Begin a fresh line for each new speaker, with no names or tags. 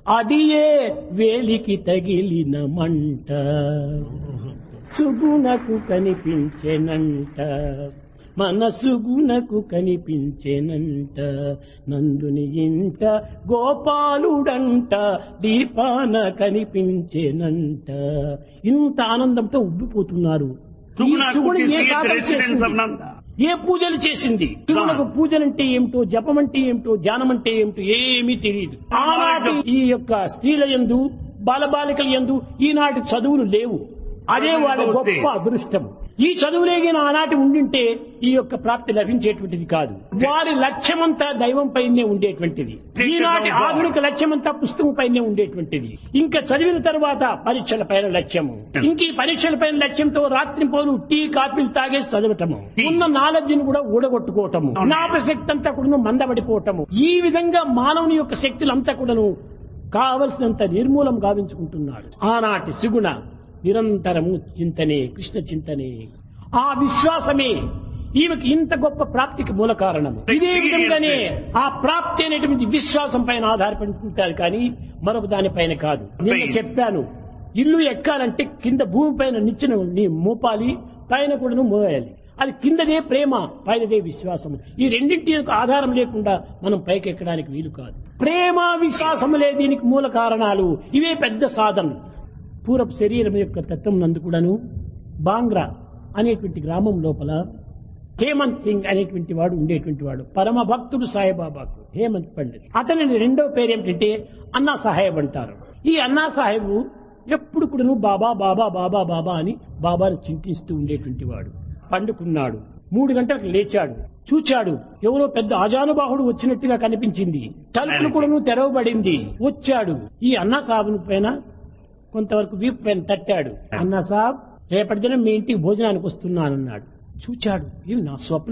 అదియే వేలికి తగిలిన మంట సుగుణకు కనిపించెనంట మనసుగుణకు కనిపించెనంట నందుని ఇంట గోపాలుడంట దీపాన కనిపించెనంట ఇంత ఆనందంతో ఉబ్బిపోతున్నారు ఈ
Suguna
Suguna
could
A
see the
Sadhana
residence
చేసింది?
of Nanda.
ఏ పూజలు చేసింది శివులకు పూజలు అంటే ఏమిటో జపం అంటే ఏమిటో ధ్యానం అంటే ఏమిటో ఏమీ తెలియదు ఆనాటి ఈ యొక్క స్త్రీల యందు బాలబాలికల యందు ఈనాటి చదువులు లేవు అదే వాళ్ళ గొప్ప అదృష్టం ఈ చదువులేగిన ఆనాటి ఉండింటే ఈ యొక్క ప్రాప్తి లభించేటువంటిది కాదు వారి లక్ష్యమంతా దైవం పైనే ఉండేటువంటిది ఈనాటి ఆధునిక లక్ష్యమంతా పుస్తకం పైనే ఉండేటువంటిది ఇంకా చదివిన తర్వాత పరీక్షల పైన లక్ష్యము ఇంక ఈ పరీక్షల పైన లక్ష్యంతో రాత్రి పోలు టీ కాఫీలు తాగేసి చదవటము ఉన్న నాలెడ్జ్ ని కూడా ఊడగొట్టుకోవటము జ్ఞాపశక్తి అంతా కూడా మందబడిపోవటము ఈ విధంగా మానవుని యొక్క శక్తులంతా కూడాను కావలసినంత నిర్మూలం గావించుకుంటున్నాడు ఆనాటి సుగుణ నిరంతరము చింతనే కృష్ణ చింతనే ఆ విశ్వాసమే ఈమెకి ఇంత గొప్ప ప్రాప్తికి మూల కారణము ఇదే విధంగానే ఆ ప్రాప్తి అనేటువంటి విశ్వాసం పైన ఆధారపడి ఉంటుంది కానీ మరొక దానిపైన కాదు నిన్న చెప్పాను ఇల్లు ఎక్కాలంటే కింద భూమి పైన నిచ్చిన నీ మోపాలి పైన కూడాను మోయాలి అది కిందదే ప్రేమ పైనదే విశ్వాసం ఈ రెండింటి యొక్క ఆధారం లేకుండా మనం పైకి ఎక్కడానికి వీలు కాదు ప్రేమ విశ్వాసములే దీనికి మూల కారణాలు ఇవే పెద్ద సాధన పూర్వపు శరీరం యొక్క తత్వం నందు కూడాను బాంగ్రా అనేటువంటి గ్రామం లోపల హేమంత్ సింగ్ అనేటువంటి వాడు ఉండేటువంటి వాడు పరమ భక్తుడు సాయిబాబాకు హేమంత్ పండిత్ అతని రెండో పేరు ఏమిటంటే అన్నా సాహెబ్ అంటారు ఈ అన్నా సాహెబ్ ఎప్పుడు కూడాను బాబా బాబా బాబా బాబా అని బాబాను చింతిస్తూ ఉండేటువంటి వాడు పండుకున్నాడు మూడు గంటలకు లేచాడు చూచాడు ఎవరో పెద్ద అజానుబాహుడు వచ్చినట్టుగా కనిపించింది తలుపులు కూడాను తెరవబడింది వచ్చాడు ఈ అన్నా సాహెబ్ పైన కొంతవరకు వీపు పైన తట్టాడు అన్నా సాబ్ రేపటి దినం మీ ఇంటికి భోజనానికి వస్తున్నానన్నాడు చూచాడు ఇది నా స్వప్నం